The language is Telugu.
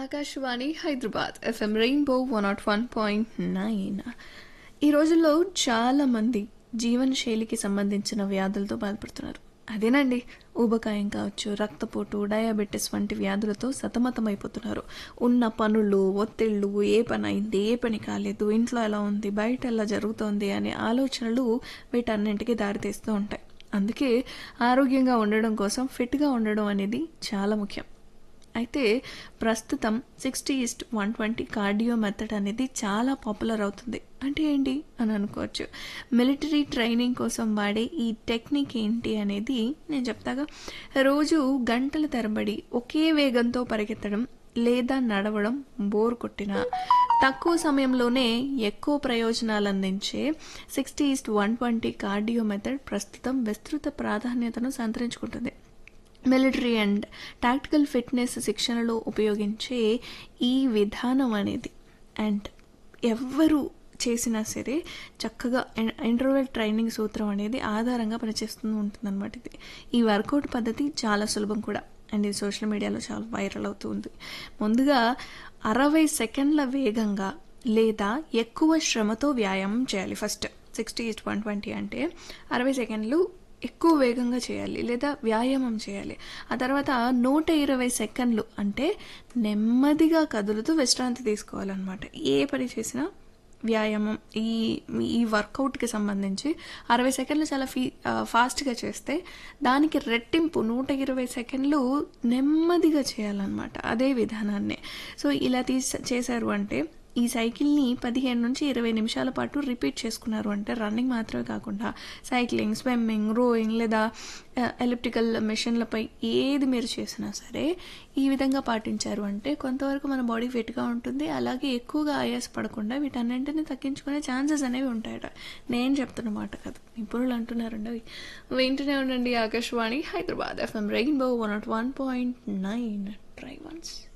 Akashvani Hyderabad FM rainbow one naught one point nine ఈ రోజుల్లో చాలా మంది జీవన శైలికి సంబంధించిన వ్యాధులతో బాధపడుతున్నారు అదేనండి ఊబకాయం కావచ్చు రక్తపోటు డయాబెటీస్ వంటి వ్యాధులతో సతమతమైపోతున్నారు ఉన్న పనులు ఒత్తిళ్ళు ఏ పని అయింది ఏ పని కాలేదు ఇంట్లో ఎలా ఉంది బయట ఎలా జరుగుతోంది అనే ఆలోచనలు వీటన్నింటికి దారితీస్తూ ఉంటాయి అందుకే ఆరోగ్యంగా ఉండడం కోసం ఫిట్గా ఉండడం అనేది చాలా ముఖ్యం అయితే ప్రస్తుతం sixty east one twenty cardio method అనేది చాలా పాపులర్ అవుతుంది అంటే ఏంటి అని అనుకోవచ్చు మిలిటరీ ట్రైనింగ్ కోసం వాడే ఈ టెక్నిక్ ఏంటి అనేది నేను చెప్తాగా రోజు గంటల తరబడి ఒకే వేగంతో పరిగెత్తడం లేదా నడవడం బోర్ కొట్టిన తక్కువ సమయంలోనే ఎక్కువ ప్రయోజనాలు అందించే sixty east one twenty cardio method ప్రస్తుతం విస్తృత ప్రాధాన్యతను సంతరించుకుంటుంది మిలిటరీ అండ్ టాక్టికల్ ఫిట్నెస్ శిక్షణలో ఉపయోగించే ఈ విధానం అనేది అండ్ ఎవ్వరు చేసినా సరే చక్కగా ఇంటర్వెల్ ట్రైనింగ్ సూత్రం అనేది ఆధారంగా పనిచేస్తూ ఉంటుందన్నమాట ఇది ఈ వర్కౌట్ పద్ధతి చాలా సులభం కూడా అండ్ ఇది సోషల్ మీడియాలో చాలా వైరల్ అవుతుంది ముందుగా అరవై సెకండ్ల వేగంగా లేదా ఎక్కువ శ్రమతో వ్యాయామం చేయాలి first sixty east one twenty అంటే అరవై సెకండ్లు ఎక్కువ వేగంగా చేయాలి లేదా వ్యాయామం చేయాలి ఆ తర్వాత నూట ఇరవై సెకండ్లు అంటే నెమ్మదిగా కదులుతూ విశ్రాంతి తీసుకోవాలన్నమాట ఏ పని చేసినా వ్యాయామం ఈ ఈ వర్కౌట్కి సంబంధించి అరవై సెకండ్లు చాలా ఫీ ఫాస్ట్గా చేస్తే దానికి రెట్టింపు నూట ఇరవై సెకండ్లు నెమ్మదిగా చేయాలన్నమాట అదే విధానాన్ని సో ఇలా తీసి చేశారు అంటే ఈ సైకిల్ని పదిహేను నుంచి ఇరవై నిమిషాల పాటు రిపీట్ చేసుకున్నారు అంటే రన్నింగ్ మాత్రమే కాకుండా సైక్లింగ్ స్విమ్మింగ్ రోయింగ్ లేదా ఎలిప్టికల్ మెషిన్లపై ఏది మీరు చేసినా సరే ఈ విధంగా పాటించారు అంటే కొంతవరకు మన బాడీ ఫిట్గా ఉంటుంది అలాగే ఎక్కువగా ఆయాసపడకుండా వీటన్నింటినీ తగ్గించుకునే ఛాన్సెస్ అనేవి ఉంటాయట నేను చెప్తున్న మాట కాదు నిపుణులు అంటున్నారండి అవి వింటూనే ఉండండి Akashvani Hyderabad FM rainbow one naught one point nine try once